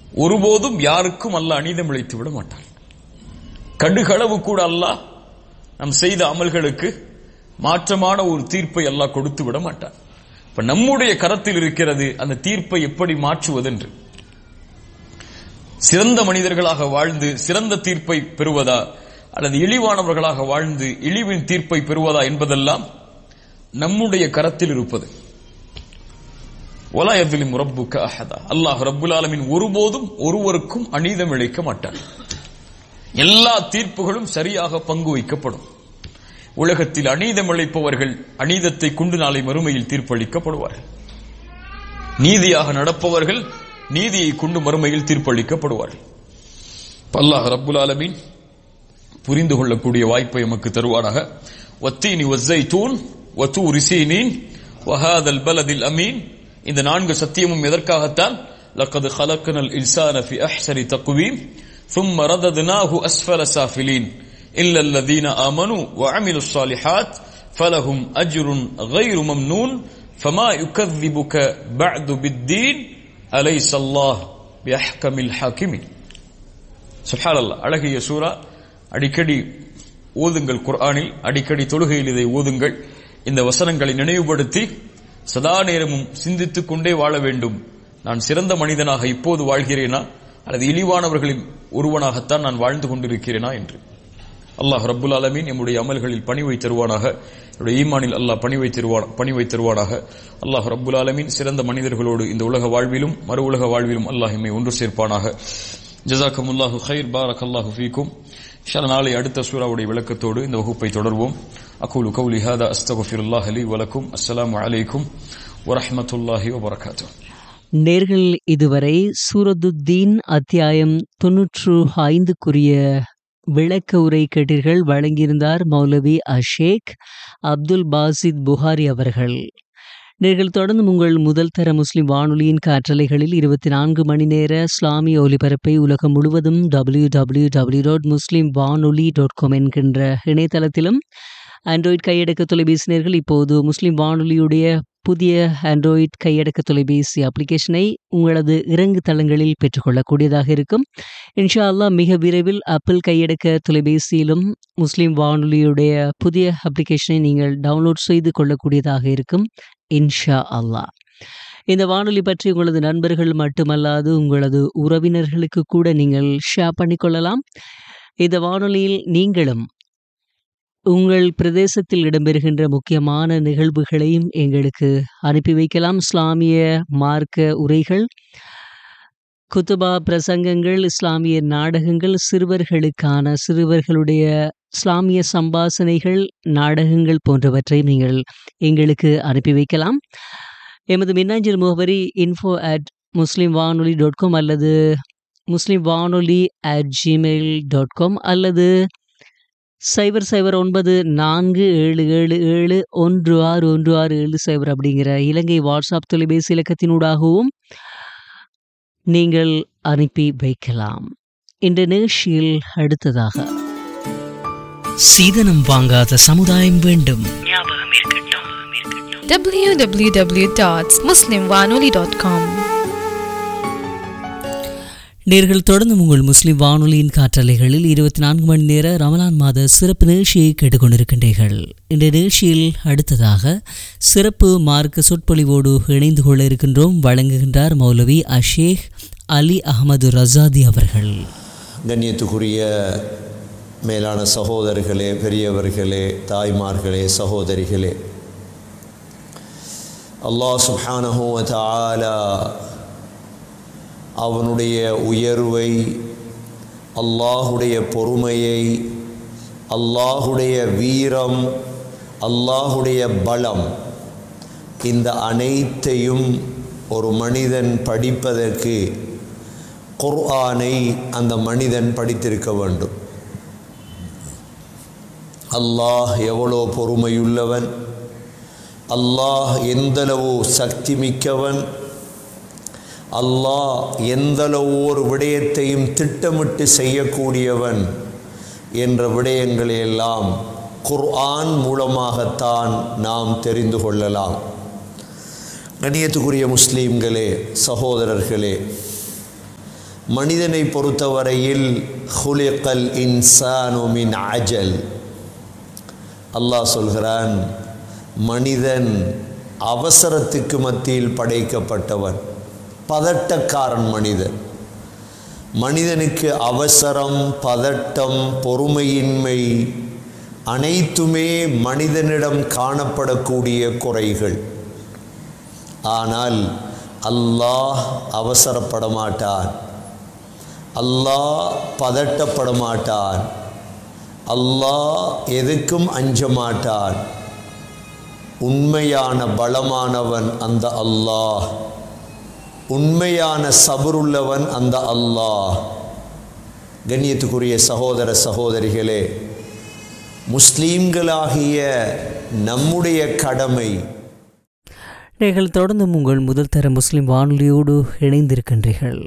ஒருபோதும் யாருக்கும் அல்லாஹ் அநீதம் இழைத்து விட மாட்டான் கடுகளவு கூட அல்லாஹ் நாம் செய்த அமல்களுக்கு மாற்றமான ஒரு தீர்ப்பை அல்லாஹ் கொடுத்து விட மாட்டான் இப்ப நம்முடைய கரத்தில் இருக்கிறது அந்த தீர்ப்பை எப்படி மாற்றுவதென்று சிறந்த மனிதர்களாக வாழ்ந்து சிறந்த தீர்ப்பை பெறுவதா அல்லது இழிவானவர்களாக வாழ்ந்து இழிவின் தீர்ப்பை பெறுவதா என்பதெல்லாம் நம்முடைய கரத்தில் இருப்பது ஒலாயதிலும் ரப்புக்க அஹதா அல்லாஹ் ரப்புல் ஆலமின் ஒருபோதும் ஒருவருக்கும் அநீதம் இழைக்க மாட்டார் எல்லா தீர்ப்புகளும் சரியாக பங்கு வைக்கப்படும் உலகத்தில் அநீதம் இழைப்பவர்கள் அநீதத்தை கொண்டு நாளை மறுமையில் தீர்ப்பளிக்கப்படுவார்கள் நீதியாக நடப்பவர்கள் நீதியை கொண்டு மறுமையில் தீர்ப்பளிக்கப்படுவார்கள் அல்லாஹ் ரப்புல் ஆலமீன் புரிந்து கொள்ளக்கூடிய வாய்ப்பை நமக்கு தருவானாக ஒத்தீனி ஒஸ்ஸை தூண் ஒத்து ரிசீனின் வஹாதல் பலதில் அமீன் இந்த நான்கு சத்தியமும் எதற்காகத்தான் லக்கது خلقنا الإنسان في أحسن تقويم ثم رددناه أسفل سافلين إلا الذين آمنوا وعملوا الصالحات فلهم أجر غير ممنون فما يكذبك بعد بالدين أليس الله بأحكم الحاكمين சுப்ஹான் அல்லாஹ் அழகிய சூரா அடிக்கடி ஓதுங்கள் குர்ஆனில் அடிக்கடி தொழுகையில் இதை ஓதுங்கள் இந்த வசனங்களை நினைவுபடுத்தி சதா நேரமும் சிந்தித்துக் கொண்டே வாழ வேண்டும் நான் சிறந்த மனிதனாக இப்போது வாழ்கிறேனா அல்லது இழிவானவர்களின் ஒருவனாகத்தான் நான் வாழ்ந்து கொண்டிருக்கிறேனா என்று அல்லாஹ் ரப்புல் ஆலமீன் நம்முடைய அமல்களில் பணிவை தருவானாக என்னுடைய ஈமானில் அல்லாஹ் பணிவை தருவான் பணிவை தருவானாக அல்லாஹ் ரப்புல் ஆலமீன் சிறந்த மனிதர்களோடு இந்த உலக வாழ்விலும் மறு உலக வாழ்விலும் அல்லாஹ் எம்மை ஒன்று சேர்ப்பானாக ஜசாக்கமுல்லாஹு ஹைர் பாரக் அல்லாஹு ஃபீக்கும் இன்ஷா அல்லாஹ் நாளை அடுத்த சூறாவுடைய விளக்கத்தோடு இந்த வகுப்பை தொடர்வோம் அகூலு கௌலி ஹாதா அஸ்தகுஃபிருல்லாஹ் அலி வலக்கும் அஸ்ஸலாமு அலைக்கும் வரஹ்மத்துல்லாஹி வபரகாத்துஹு நேர்கள் இதுவரை சூரதுத்தீன் அத்தியாயம் தொன்னூற்று ஐந்துக்குரிய விளக்க உரை கேட்டீர்கள் வழங்கியிருந்தார் மௌலவி அஷேக் அப்துல் பாசித் புகாரி அவர்கள் நீங்கள் தொடர்ந்து உங்கள் முதல் தர முஸ்லிம் வானொலியின் காற்றலைகளில் இருபத்தி நான்கு மணி நேர இஸ்லாமிய ஒலிபரப்பை உலகம் முழுவதும் டபிள்யூ டபிள்யூ டபிள்யூ டாட் முஸ்லீம் வானொலி டாட் காம் என்கின்ற இணையதளத்திலும் ஆண்ட்ராய்ட் கையடக்க தொலைபேசினர்கள் இப்போது முஸ்லிம் வானொலியுடைய புதிய ஆண்ட்ராய்ட் கையடக்க தொலைபேசி அப்ளிகேஷனை உங்களது இறங்கு தளங்களில் பெற்றுக்கொள்ளக்கூடியதாக இருக்கும் இன்ஷா அல்லாஹ் மிக விரைவில் ஆப்பிள் கையடக்க தொலைபேசியிலும் முஸ்லிம் வானொலியுடைய புதிய அப்ளிகேஷனை நீங்கள் டவுன்லோட் செய்து கொள்ளக்கூடியதாக இருக்கும் இன்ஷா அல்லாஹ் இந்த வானொலி பற்றி உங்களது நண்பர்கள் மட்டுமல்லாது உங்களது உறவினர்களுக்கு கூட நீங்கள் ஷேர் பண்ணிக்கொள்ளலாம் இந்த வானொலியில் நீங்களும் உங்கள் பிரதேசத்தில் இடம்பெறுகின்ற முக்கியமான நிகழ்வுகளையும் எங்களுக்கு அனுப்பி வைக்கலாம் இஸ்லாமிய மார்க்க உரைகள் குத்துபா பிரசங்கங்கள் இஸ்லாமிய நாடகங்கள் சிறுவர்களுக்கான சிறுவர்களுடைய இஸ்லாமிய சம்பாசனைகள் நாடகங்கள் போன்றவற்றை நீங்கள் எங்களுக்கு அனுப்பி வைக்கலாம் எமது மின்னஞ்சல் முகவரி இன்ஃபோ அட் முஸ்லீம் வானொலி டாட் காம் அல்லது முஸ்லீம் வானொலி அட் ஜிமெயில் டாட் காம் அல்லது சைபர் சைபர் ஒன்பது நான்கு ஏழு ஏழு ஏழு ஒன்று ஆறு ஒன்று ஆறு ஏழு சைபர் அப்படிங்கிற இலங்கை வாட்ஸ்அப் தொலைபேசி இலக்கத்தினூடாகவும் நீங்கள் அனுப்பி வைக்கலாம் இந்த நிகழ்ச்சியில் அடுத்ததாக சீதனம் வாங்காத சமுதாயம் வேண்டும் www.muslimwanoli.com நேர்கள் தொடர்ந்து உங்கள் முஸ்லிம் வானொலியின் காற்றலைகளில் இருபத்தி நான்கு மணி நேர ரமலான் மாத சிறப்பு நிகழ்ச்சியை கேட்டுக்கொண்டிருக்கின்றீர்கள் இந்த நிகழ்ச்சியில் அடுத்ததாக சிறப்பு மார்க்க சொற்பொழிவோடு இணைந்து கொள்ள இருக்கின்றோம் வழங்குகின்றார் மௌலவி அஷேக் அலி அகமது ரசாதி அவர்கள் கண்ணியத்துக்குரிய மேலான சகோதரர்களே பெரியவர்களே தாய்மார்களே சகோதரிகளே அல்லாஹ் சுப்ஹானஹு வ தஆலா அவனுடைய உயர்வை அல்லாஹுடைய பொறுமையை அல்லாஹுடைய வீரம் அல்லாஹுடைய பலம் இந்த அனைத்தையும் ஒரு மனிதன் படிப்பதற்கு குர்ஆனை அந்த மனிதன் படித்திருக்க வேண்டும் அல்லாஹ் எவ்வளோ பொறுமையுள்ளவன் அல்லாஹ் எந்தளவு சக்தி மிக்கவன் அல்லாஹ் எந்தளவு ஒரு விடயத்தையும் திட்டமிட்டு செய்யக்கூடியவன் என்ற விடயங்களையெல்லாம் குர்ஆன் மூலமாகத்தான் நாம் தெரிந்து கொள்ளலாம் கண்ணியத்துக்குரிய முஸ்லீம்களே சகோதரர்களே மனிதனை பொறுத்தவரையில் ஹுலிகல் இன்சானு மின் அஜல் அல்லாஹ் சொல்கிறான் மனிதன் அவசரத்துக்கு மத்தியில் படைக்கப்பட்டவன் பதட்டக்காரன் மனிதன் மனிதனுக்கு அவசரம் பதட்டம் பொறுமையின்மை அனைத்துமே மனிதனிடம் காணப்படக்கூடிய குறைகள் ஆனால் அல்லாஹ் அவசரப்பட மாட்டான் அல்லாஹ் பதட்டப்பட மாட்டான் அல்லாஹ் எதுக்கும் அஞ்ச மாட்டான் உண்மையான பலமானவன் அந்த அல்லாஹ் உண்மையான சபருள்ளவன் அந்த அல்லாஹ் கண்ணியத்துக்குரிய சகோதர சகோதரிகளே முஸ்லீம்களாகிய நம்முடைய கடமை நீங்கள் தொடர்ந்து உங்கள் முதல் தர முஸ்லிம் வானொலியோடு இணைந்திருக்கின்றீர்கள்